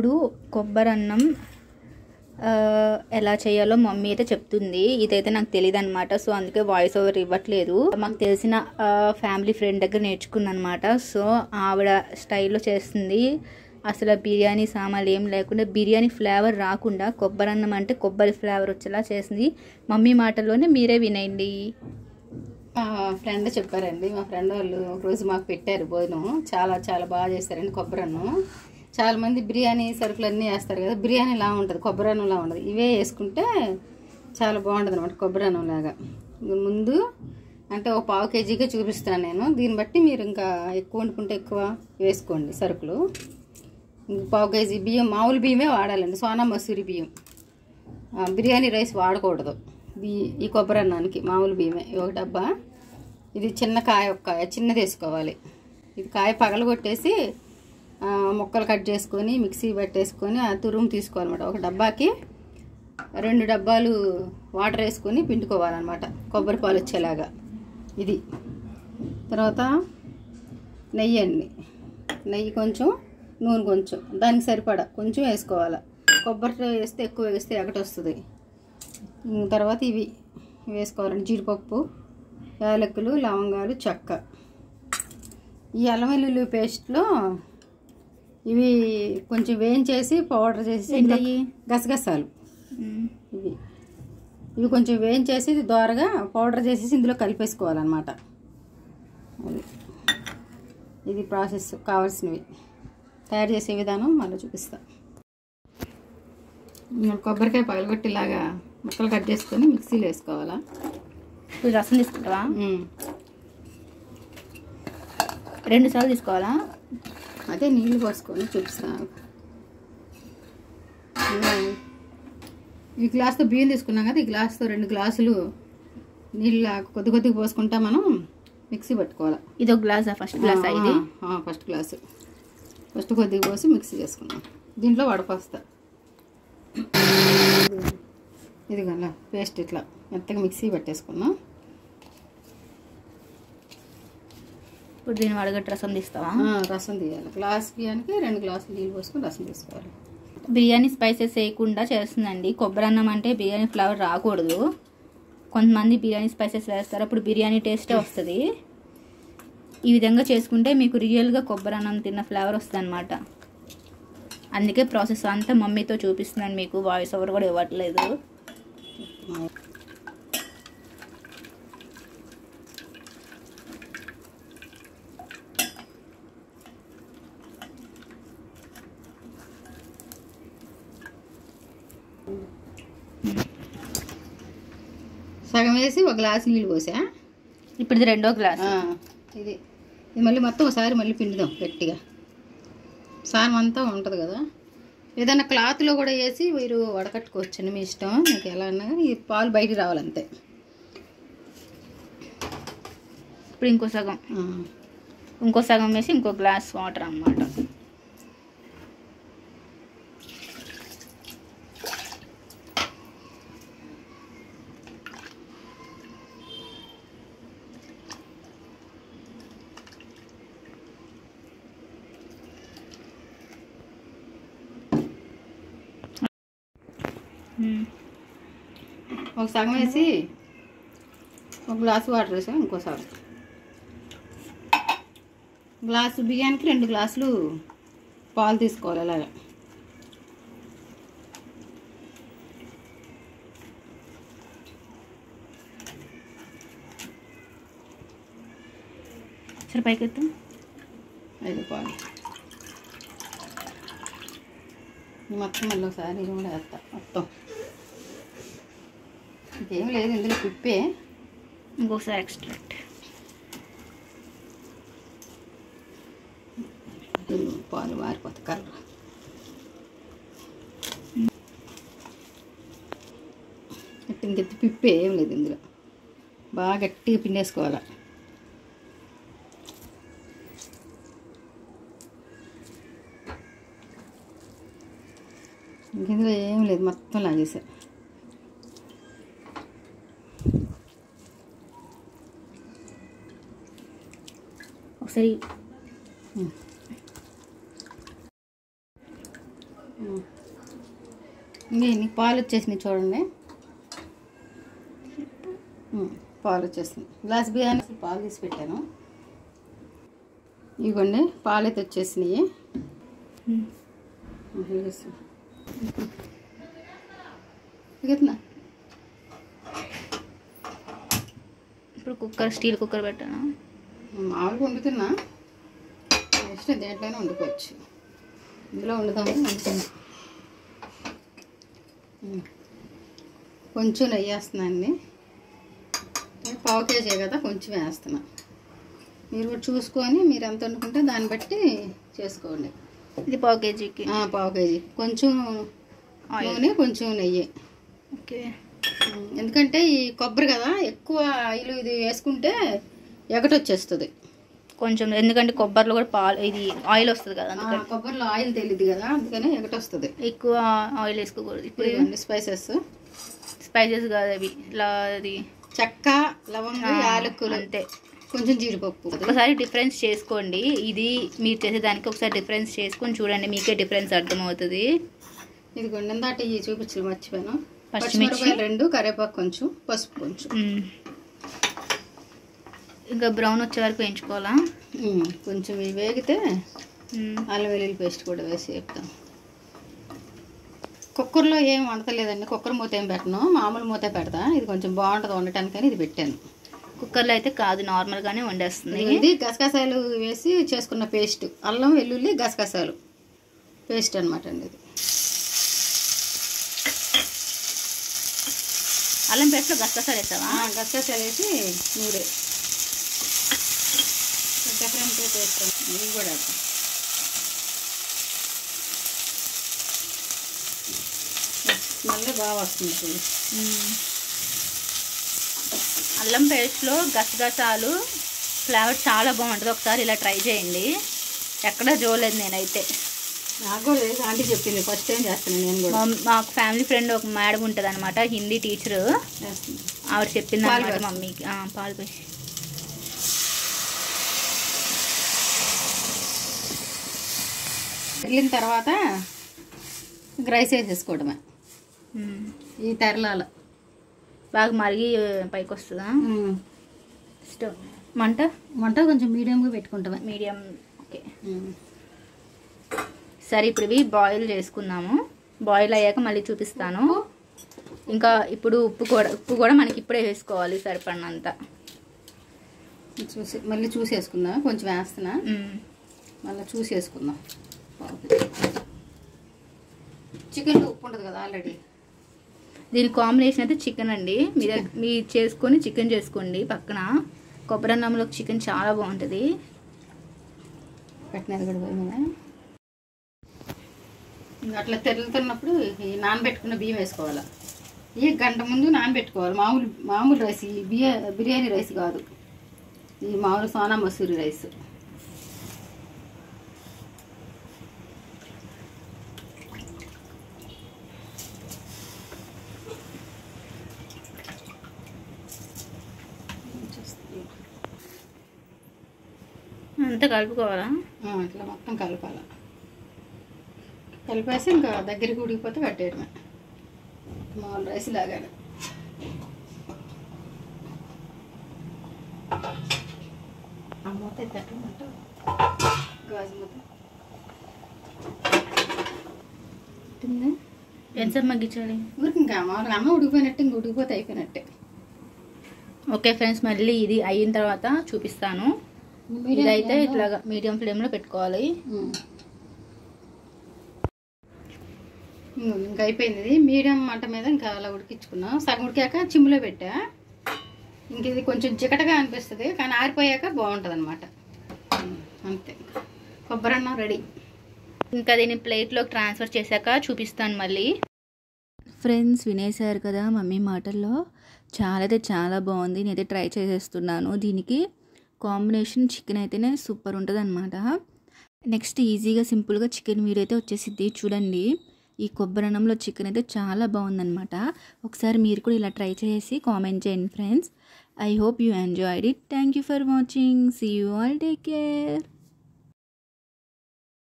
ఇప్పుడు కొబ్బరి అన్నం ఆ, ఎలా చేయాలో మమ్మీ అయితే చెప్తుంది ఇదైతే నాకు తెలియదు అనమాట సో అందుకే వాయిస్ ఓవర్ ఇవ్వట్లేదు మాకు తెలిసిన ఫ్యామిలీ ఫ్రెండ్ దగ్గర నేర్చుకున్నాను అనమాట సో ఆవిడ స్టైల్లో చేస్తుంది అసలు బిర్యానీ సామాన్లు ఏం లేకుండా బిర్యానీ ఫ్లేవర్ రాకుండా కొబ్బరి అన్నం అంటే కొబ్బరి ఫ్లేవర్ వచ్చేలా చేసింది మమ్మీ మాటల్లోనే మీరే వినండి మా ఫ్రెండ్ చెప్పారండి మా ఫ్రెండ్ వాళ్ళు ఒకరోజు మాకు పెట్టారు భోజనం చాలా చాలా బాగా చేస్తారండి కొబ్బరి అన్నం చాలా మంది బిర్యానీ సరుకులు అన్నీ వేస్తారు కదా బిర్యానీ లా ఉంటుంది కొబ్బరి అన్నంలా ఉండదు ఇవే వేసుకుంటే చాలా బాగుంటుంది అనమాట కొబ్బరి అన్నం లాగా ఇంక ముందు అంటే ఒక పావు కేజీగా చూపిస్తాను నేను దీన్ని బట్టి మీరు ఇంకా ఎక్కువ వండుకుంటే ఎక్కువ వేసుకోండి సరుకులు ఇంక పావు కేజీ బియ్యం మామూలు బియ్యమే వాడాలండి సోనా మసూరి బియ్యం ఆ, బిర్యానీ రైస్ వాడకూడదు బి ఈ కొబ్బరి అన్నానికి మామూలు బియ్యమే ఇది ఒక డబ్బా ఇది చిన్న కాయ ఒక కాయ చిన్నది వేసుకోవాలి ఇది కాయ పగలగొట్టేసి ఆ, ముక్కలు కట్ చేసుకొని మిక్సీ పట్టేసుకొని ఆ తురుము తీసుకోవాలన్నమాట ఒక డబ్బాకి రెండు డబ్బాలు వాటర్ వేసుకొని పిండుకోవాలన్నమాట కొబ్బరి పాలు వచ్చేలాగా ఇది తర్వాత నెయ్యి అండి నెయ్యి కొంచెం నూనె కొంచెం దానికి సరిపడా కొంచెం వేసుకోవాలి కొబ్బరి వేస్తే ఎక్కువ వేస్తే ఎగట వస్తుంది ఉమ్, తర్వాత ఇవి ఇవి వేసుకోవాలండి జీడిపప్పు యాలకులు లవంగాలు చెక్క ఈ అల్లం వెల్లుల్లి పేస్ట్లో ఇవి కొంచెం వేయించేసి పౌడర్ చేసి ఏంటయ్యి? గసగసాలు మ్మ్. ఇవి ఇవి కొంచెం వేయించేసి ఇది దోరగా పౌడర్ చేసేసి ఇందులో కలిపేసుకోవాలన్నమాట అది ఇది ప్రాసెస్ కావాల్సినవి తయారు చేసే విధానం మళ్ళీ చూపిస్తా ఇంకా కొబ్బరికాయ పగలగొట్టిలాగా ముక్కలు కట్ చేసుకొని మిక్సీలో వేసుకోవాలా ఇప్పుడు రసం తీసుకుంటావా ఉమ్. రెండు సార్లు తీసుకోవాలా అదే నీళ్ళు పోసుకొని చూపిస్తాను ఉన్నాయి. ఈ గ్లాస్తో బియ్యం తీసుకున్నాం కదా ఈ గ్లాస్తో రెండు గ్లాసులు నీళ్ళు కొద్ది కొద్దిగా పోసుకుంటా మనం మిక్సీ పట్టుకోవాలి ఇది ఒక గ్లాసా ఫస్ట్ గ్లాసా ఇది ఫస్ట్ గ్లాసు ఫస్ట్ కొద్దిగా పోసి మిక్సీ చేసుకున్నాం దీంట్లో వడపోస్తా ఇది కదా పేస్ట్ ఇట్లా మెత్తగా మిక్సీ పట్టేసుకున్నాం ఇప్పుడు దీన్ని వడగట్టి రసం తీస్తావా ఆ, రసం తీయాలి గ్లాస్ బియ్యానికి రెండు గ్లాసులు నీళ్ళు పోసుకొని రసం తీసుకోవాలి బిర్యానీ స్పైసెస్ వేయకుండా చేస్తుందండి కొబ్బరి అన్నం అంటే బిర్యానీ ఫ్లేవర్ రాకూడదు కొంతమంది బిర్యానీ స్పైసెస్ వేస్తారు అప్పుడు బిర్యానీ టేస్టే వస్తుంది ఈ విధంగా చేసుకుంటే మీకు రియల్గా కొబ్బరి అన్నం తిన్న ఫ్లేవర్ వస్తుంది అనమాట అందుకే ప్రాసెస్ అంతా మమ్మీతో చూపిస్తున్నాను మీకు వాయిస్ ఓవర్ కూడా ఇవ్వట్లేదు సగం వేసి ఒక గ్లాస్ నీళ్ళు పోసా ఇప్పుడు ఇది రెండో గ్లాస్ ఆ, ఇది ఇది మళ్ళీ మొత్తం ఒకసారి మళ్ళీ పిండుదాం గట్టిగా సారం అంతా ఉంటుంది కదా ఏదైనా క్లాత్లో కూడా వేసి మీరు వడకట్టుకోవచ్చండి మీ ఇష్టం మీకు ఎలా అన్నా కానీ ఈ పాలు బయటికి రావాలంతే ఇప్పుడు ఇంకో సగం ఆ, ఇంకో సగం వేసి ఇంకో గ్లాస్ వాటర్ అన్నమాట మ్మ్. ఒక సగం వేసి ఒక గ్లాసు వాటర్ వేసాం ఇంకో సగం గ్లాసు బియ్యానికి రెండు గ్లాసులు పాలు తీసుకోవాలి అలాగా సరే పైకి ఎత్తు ఐదు పాలు ఈ మొత్తం మళ్ళీ ఒకసారి ఇది కూడా వేస్తా మొత్తం ఇంకేం లేదు ఇందులో పిప్పే ఇంకొకసారి ఎక్స్ట్రాక్ట్ ఇది పాలు మారిపోతాయి కలర్ ఇంకెత్తి పిప్పే ఏం లేదు ఇందులో బాగా గట్టిగా పిండేసుకోవాలి ఇంక ఇందులో ఏం లేదు మొత్తం లాగేసా ఒకసారి ఉమ్. ఇంకా ఇన్ని పాలు వచ్చేసినాయి చూడండి ఉమ్, పాలు వచ్చేసినాయి గ్లాస్ బియ్యాన్ని అసలు పాలు తీసి పెట్టాను ఇవ్వండి పాలు అయితే వచ్చేసినాయి ఉమ్. ఇగతున్నా ఇప్పుడు కుక్కర్ స్టీల్ కుక్కర్ పెట్టాను మామూలుగా వండుతున్నా ఇష్టం దేంట్లోనే వండుకోవచ్చు ఇందులో వండుదాము వండుతున్నా ఉమ్. కొంచెం నెయ్యి వేస్తున్నానండి నేను పావు కేజీ కదా కొంచెం వేస్తున్నా మీరు కూడా చూసుకొని మీరు ఎంత వండుకుంటే దాన్ని బట్టి చేసుకోండి ఇది పావు కేజీకి ఆ, పావు కేజీ కొంచెం ఆయిల్ నూనె కొంచెం నెయ్యి ఓకే ఉమ్, ఎందుకంటే ఈ కొబ్బరి కదా ఎక్కువ ఆయిల్ ఇది వేసుకుంటే ఎగటొచ్చేస్తుంది కొంచెం ఎందుకంటే కొబ్బరిలో కూడా పాలు ఇది ఆయిల్ వస్తుంది కదా ఆ, అందుకని కొబ్బరిలో ఆయిల్ తెలియదు కదా అందుకని ఎగటొస్తుంది ఎక్కువ ఆయిల్ వేసుకోకూడదు ఇప్పుడు ఇదిగోండి స్పైసెస్ స్పైసెస్ కాదు అవి ఇలా అది చెక్క లవంగ యాలకులు అంతే కొంచెం జీడిపప్పు ఒకసారి డిఫరెన్స్ చేసుకోండి ఇది మీరు చేసేదానికి ఒకసారి డిఫరెన్స్ చేసుకొని చూడండి మీకే డిఫరెన్స్ అర్థమవుతుంది ఇదిగోండి ఇందాట ఇవి చూపించడం మర్చిపోయాను పచ్చిమిర్చి. పచ్చిమిరపకాయలు రెండు కరివేపాకు కొంచెం పసుపు కొంచెం మ్మ్. ఇంకా బ్రౌన్ వచ్చే వరకు వేయించుకోవాలా ఉమ్, కొంచెం ఇవి వేగితే మ్మ్. అల్లం వెల్లుల్లి పేస్ట్ కూడా వేసి చెప్తాం కుక్కర్లో ఏం వండతలేదండి కుక్కర్ మూత ఏం పెట్టను మామూలు మూత పెడతా ఇది కొంచెం బాగుంటుంది వండటానికని ఇది పెట్టాను కుక్కర్లో అయితే కాదు నార్మల్గానే వండేస్తుంది ఇది గసగసాలు వేసి చేసుకున్న పేస్ట్ అల్లం వెల్లుల్లి గసగసాలు పేస్ట్ అనమాట అండి ఇది అల్లం పేస్ట్లో గసగసాలు వేస్తావా ఆ, గసగసాలు వేసి నూరే డిఫరెంట్ వేస్తాం ఇది కూడా వేస్తాం. స్మెల్ బాగా వస్తుంది ఇది. మ్మ్. అల్లం పేస్ట్లో గసగసాలు ఫ్లేవర్ చాలా బాగుంటుంది ఒకసారి ఇలా ట్రై చేయండి ఎక్కడ చూడలేదు నేనైతే నాకు కూడా తెలుసు ఆంటీ చెప్పింది ఫస్ట్ టైం చేస్తాను నేను కూడా మా- మాకు ఫ్యామిలీ ఫ్రెండ్ ఒక మేడం ఉంటుంది అనమాట హిందీ టీచరు చేస్తాను ఆవిడ చెప్పింది పాలు అనమాట పోసి. మమ్మీకి ఆ, పాలు పోసి వెళ్ళిన తర్వాత రైస్ వేసేసుకోవడమే మ్మ్. ఈ తెరలాల బాగా మరిగి పైకి వస్తుందా స్టవ్ మంట వంట కొంచెం మీడియంగా పెట్టుకుంటామే మీడియం ఓకే సరే ఇప్పుడు ఇవి బాయిల్ చేసుకుందాము బాయిల్ అయ్యాక మళ్ళీ చూపిస్తాను ఇంకా ఇప్పుడు ఉప్పు కూడా ఉప్పు కూడా మనకి ఇప్పుడే వేసుకోవాలి సరిపడినంత చూసి మళ్ళీ చూసి వేసుకుందాం కొంచెం వేస్తున్నా మ్మ్. మళ్ళీ చూసి వేసుకుందాం చికెన్లో ఉప్పు ఉంటుంది కదా ఆల్రెడీ దీని కాంబినేషన్ అయితే చికెన్ అండి మీ దగ్గ మీరు చేసుకొని చికెన్ చేసుకోండి పక్కన కొబ్బరి అన్నంలో చికెన్ చాలా బాగుంటుంది పెట్టినది కూడా పోయి మీద ఇంకా అట్లా తెరులుతున్నప్పుడు ఈ నానబెట్టుకున్న బియ్యం వేసుకోవాలి ఈ గంట ముందు నానబెట్టుకోవాలి మామూలు మామూలు రైస్ ఈ బియ్య బిర్యానీ రైస్ కాదు ఈ మామూలు సోనా మసూరి రైస్ అంతా కలుపుకోవాలా ఆ, అట్లా మొత్తం కలపాలి కలిపేసి ఇంకా దగ్గరికి ఉడికిపోతే కట్టేయడమే మామూలు రైస్ లాగానే ఆ మూత ఎత్తమంట గాజు మూత ఎంతసేపు మగ్గించాలి ఊరికి ఇంకా మామూలుగా అన్నం ఉడికిపోయినట్టు ఇంక ఉడికిపోతే అయిపోయినట్టే ఓకే ఫ్రెండ్స్ మళ్ళీ ఇది అయిన తర్వాత చూపిస్తాను ఇదైతే ఇట్లాగా మీడియం ఫ్లేమ్లో పెట్టుకోవాలి ఉమ్. ఇంగో ఇంకా అయిపోయింది ఇది మీడియం మంట మీద ఇంకా అలా ఉడికించుకున్నాం సగం ఉడికాక చిమ్ములో పెట్టా ఇంక ఇది కొంచెం చికటగా అనిపిస్తుంది కానీ ఆరిపోయాక బాగుంటుంది అనమాట అంతే కొబ్బరి అన్నం రెడీ ఇంకా దీన్ని ప్లేట్లోకి ట్రాన్స్ఫర్ చేశాక చూపిస్తాను మళ్ళీ ఫ్రెండ్స్ వినేశారు కదా మమ్మీ మాటల్లో చాలా అయితే చాలా బాగుంది నేనైతే ట్రై చేసేస్తున్నాను దీనికి కాంబినేషన్ చికెన్ అయితేనే సూపర్ ఉంటుంది అనమాట నెక్స్ట్ ఈజీగా సింపుల్గా చికెన్ వీరైతే వచ్చేసిద్ది చూడండి ఈ కొబ్బరి అన్నంలో చికెన్ అయితే చాలా బాగుందన్నమాట ఒకసారి మీరు కూడా ఇలా ట్రై చేసి కామెంట్ చేయండి friends I hope you enjoyed it thank you for watching see you all take care